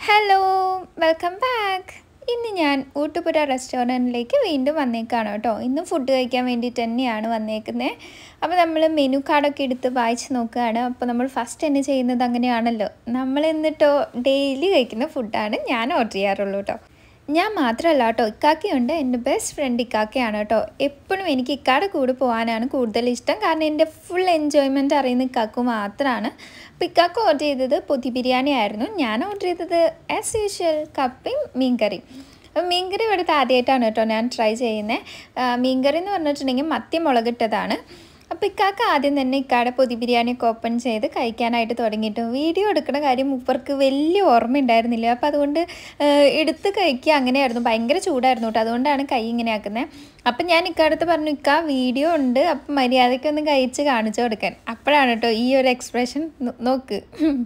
hello welcome back ഇന്ന് ഞാൻ ഊട്ടുപുര റെസ്റ്റോറൻറ്റിലേക്ക് വീണ്ടും വന്നേക്കാണ് കേട്ടോ ഇന്ന് ഫുഡ് കഴിക്കാൻ വേണ്ടിയിട്ട് തന്നെയാണ് വന്നേക്കുന്നത് അപ്പോൾ നമ്മൾ മെനു കാർഡൊക്കെ എടുത്ത് വായിച്ച് നോക്കുകയാണ് അപ്പോൾ നമ്മൾ ഫസ്റ്റ് തന്നെ ചെയ്യുന്നത് അങ്ങനെയാണല്ലോ നമ്മൾ എന്നിട്ടോ ഡെയിലി കഴിക്കുന്ന ഫുഡാണ് ഞാൻ ഓർഡർ ചെയ്യാറുള്ളൂ കേട്ടോ ഞാൻ മാത്രമല്ല കേട്ടോ ഇക്കാക്കയുണ്ട് എൻ്റെ ബെസ്റ്റ് ഫ്രണ്ട് ഇക്കാക്കയാണ് കേട്ടോ എപ്പോഴും എനിക്ക് ഇക്കാടെ കൂടെ പോകാനാണ് കൂടുതൽ ഇഷ്ടം കാരണം എൻ്റെ ഫുൾ എൻജോയ്മെൻറ്റ് അറിയുന്ന ഇക്കാക്കു മാത്രമാണ് അപ്പോൾ ഇക്കാക്ക ഓർഡർ ചെയ്തത് പൊതി ബിരിയാണി ആയിരുന്നു ഞാൻ ഓർഡർ ചെയ്തത് ആസ് യൂഷ്വൽ കപ്പയും മീൻകറിയും അപ്പം മീൻകറി ഇവിടുത്തെ ആദ്യമായിട്ടാണ് കേട്ടോ ഞാൻ ട്രൈ ചെയ്യുന്നത് മീൻകറി എന്ന് പറഞ്ഞിട്ടുണ്ടെങ്കിൽ മത്തി മുളകിട്ടതാണ് അപ്പോൾ ഇക്കാക്ക ആദ്യം തന്നെ ഇക്കാടെ പൊതി ബിരിയാണിയൊക്കെ ഓപ്പൺ ചെയ്ത് കഴിക്കാനായിട്ട് തുടങ്ങിയിട്ടു വീഡിയോ എടുക്കുന്ന കാര്യം മൂപ്പർക്ക് വലിയ ഓർമ്മ ഉണ്ടായിരുന്നില്ല അപ്പോൾ അതുകൊണ്ട് എടുത്ത് കഴിക്കുക അങ്ങനെയായിരുന്നു ഭയങ്കര ചൂടായിരുന്നു കേട്ടോ അതുകൊണ്ടാണ് കൈ ഇങ്ങനെ ആക്കുന്നത് അപ്പം ഞാൻ ഇക്കാടത്ത് പറഞ്ഞു ഇക്ക വീഡിയോ ഉണ്ട് അപ്പം മര്യാദയ്ക്കൊന്ന് കഴിച്ച് കാണിച്ചു കൊടുക്കാൻ അപ്പോഴാണ് കേട്ടോ ഈ ഒരു എക്സ്പ്രഷൻ നോക്ക്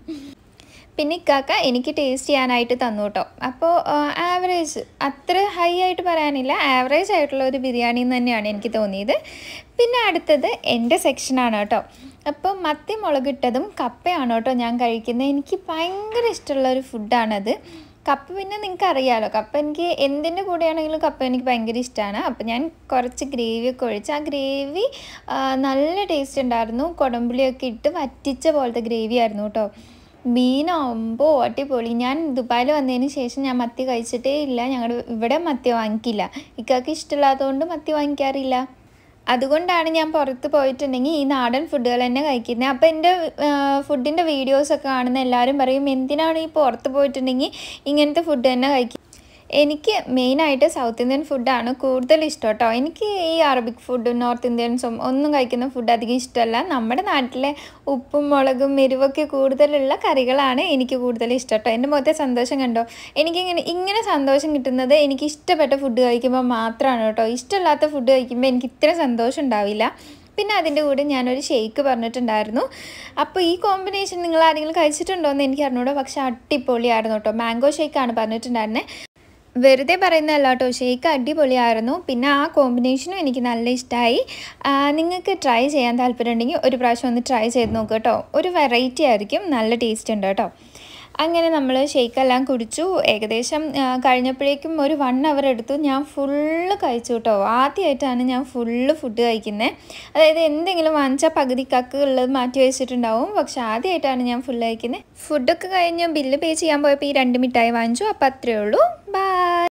പിന്നെ ഇക്കാക്ക എനിക്ക് ടേസ്റ്റ് ചെയ്യാനായിട്ട് തന്നു കേട്ടോ അപ്പോൾ ആവറേജ് അത്ര ഹൈ ആയിട്ട് പറയാനില്ല ആവറേജ് ആയിട്ടുള്ള ഒരു ബിരിയാണി എന്ന് തന്നെയാണ് എനിക്ക് തോന്നിയത് പിന്നെ അടുത്തത് എൻ്റെ സെക്ഷനാണ് കേട്ടോ അപ്പോൾ മത്തി മുളകിട്ടതും കപ്പയാണ് കേട്ടോ ഞാൻ കഴിക്കുന്നത് എനിക്ക് ഭയങ്കര ഇഷ്ടമുള്ള ഒരു ഫുഡാണത് കപ്പ പിന്നെ നിങ്ങൾക്ക് അറിയാമല്ലോ കപ്പ എനിക്ക് എന്തിൻ്റെ കൂടെയാണെങ്കിലും കപ്പ എനിക്ക് ഭയങ്കര ഇഷ്ടമാണ് അപ്പോൾ ഞാൻ കുറച്ച് ഗ്രേവിയൊക്കെ ഒഴിച്ച് ആ ഗ്രേവി നല്ല ടേസ്റ്റ് ഉണ്ടായിരുന്നു കുടമ്പുളിയൊക്കെ ഇട്ട് വറ്റിച്ച പോലത്തെ ഗ്രേവി ആയിരുന്നു കേട്ടോ മീനാകുമ്പോൾ അടിപൊളി ഞാൻ ദുബായിൽ വന്നതിന് ശേഷം ഞാൻ മത്തി കഴിച്ചിട്ടേ ഇല്ല ഞങ്ങളുടെ ഇവിടെ മത്തി വാങ്ങിക്കില്ല ഇക്കാക്ക് ഇഷ്ടമില്ലാത്തതുകൊണ്ട് മത്തി വാങ്ങിക്കാറില്ല അതുകൊണ്ടാണ് ഞാൻ പുറത്ത് പോയിട്ടുണ്ടെങ്കിൽ ഈ നാടൻ ഫുഡുകൾ തന്നെ കഴിക്കുന്നത് അപ്പോൾ എൻ്റെ ഫുഡിൻ്റെ വീഡിയോസൊക്കെ കാണുന്ന എല്ലാവരും പറയും എന്തിനാണ് ഈ പുറത്ത് പോയിട്ടുണ്ടെങ്കിൽ ഇങ്ങനത്തെ ഫുഡ് തന്നെ കഴിക്കുക എനിക്ക് മെയിനായിട്ട് സൗത്ത് ഇന്ത്യൻ ഫുഡാണ് കൂടുതൽ ഇഷ്ടം കേട്ടോ എനിക്ക് ഈ അറബിക് ഫുഡും നോർത്ത് ഇന്ത്യൻസും ഒന്നും കഴിക്കുന്ന ഫുഡ് അധികം ഇഷ്ടമല്ല നമ്മുടെ നാട്ടിലെ ഉപ്പും മുളകും എരിവൊക്കെ കൂടുതലുള്ള കറികളാണ് എനിക്ക് കൂടുതൽ ഇഷ്ടം കേട്ടോ എൻ്റെ മുഖത്തെ സന്തോഷം കണ്ടോ എനിക്കിങ്ങനെ ഇങ്ങനെ സന്തോഷം കിട്ടുന്നത് എനിക്ക് ഇഷ്ടപ്പെട്ട ഫുഡ് കഴിക്കുമ്പോൾ മാത്രമാണ് കേട്ടോ ഇഷ്ടമില്ലാത്ത ഫുഡ് കഴിക്കുമ്പോൾ എനിക്ക് ഇത്ര സന്തോഷം ഉണ്ടാവില്ല പിന്നെ അതിൻ്റെ കൂടെ ഞാനൊരു ഷെയ്ക്ക് പറഞ്ഞിട്ടുണ്ടായിരുന്നു അപ്പോൾ ഈ കോമ്പിനേഷൻ നിങ്ങൾ ആരെങ്കിലും കഴിച്ചിട്ടുണ്ടോ എന്ന് എനിക്ക് അറിഞ്ഞൂടോ പക്ഷേ അടിപൊളിയായിരുന്നു കേട്ടോ മാംഗോ ഷേക്കാണ് പറഞ്ഞിട്ടുണ്ടായിരുന്നത് വെറുതെ പറയുന്നതല്ല കേട്ടോ ഷേക്ക് അടിപൊളിയായിരുന്നു പിന്നെ ആ കോമ്പിനേഷനും എനിക്ക് നല്ല ഇഷ്ടമായി നിങ്ങൾക്ക് ട്രൈ ചെയ്യാൻ താല്പര്യമുണ്ടെങ്കിൽ ഒരു പ്രാവശ്യം ഒന്ന് ട്രൈ ചെയ്ത് നോക്കുക കേട്ടോ ഒരു വെറൈറ്റി ആയിരിക്കും നല്ല ടേസ്റ്റ് ഉണ്ട് കേട്ടോ അങ്ങനെ നമ്മൾ ഷേക്കെല്ലാം കുടിച്ചു ഏകദേശം കഴിഞ്ഞപ്പോഴേക്കും ഒരു വൺ അവർ എടുത്തു ഞാൻ ഫുള്ള് കഴിച്ചു കേട്ടോ ആദ്യമായിട്ടാണ് ഞാൻ ഫുള്ള് ഫുഡ് കഴിക്കുന്നത് അതായത് എന്തെങ്കിലും വാങ്ങിച്ചാൽ പകുതിക്കക്ക് ഉള്ളത് മാറ്റി വെച്ചിട്ടുണ്ടാവും പക്ഷെ ആദ്യമായിട്ടാണ് ഞാൻ ഫുള്ള് കഴിക്കുന്നത് ഫുഡൊക്കെ കഴിഞ്ഞ് ബില്ല് പേ ചെയ്യാൻ പോയപ്പോൾ ഈ രണ്ട് മിഠായി വാങ്ങിച്ചു അപ്പോൾ അത്രയേ ഉള്ളൂ ബൈ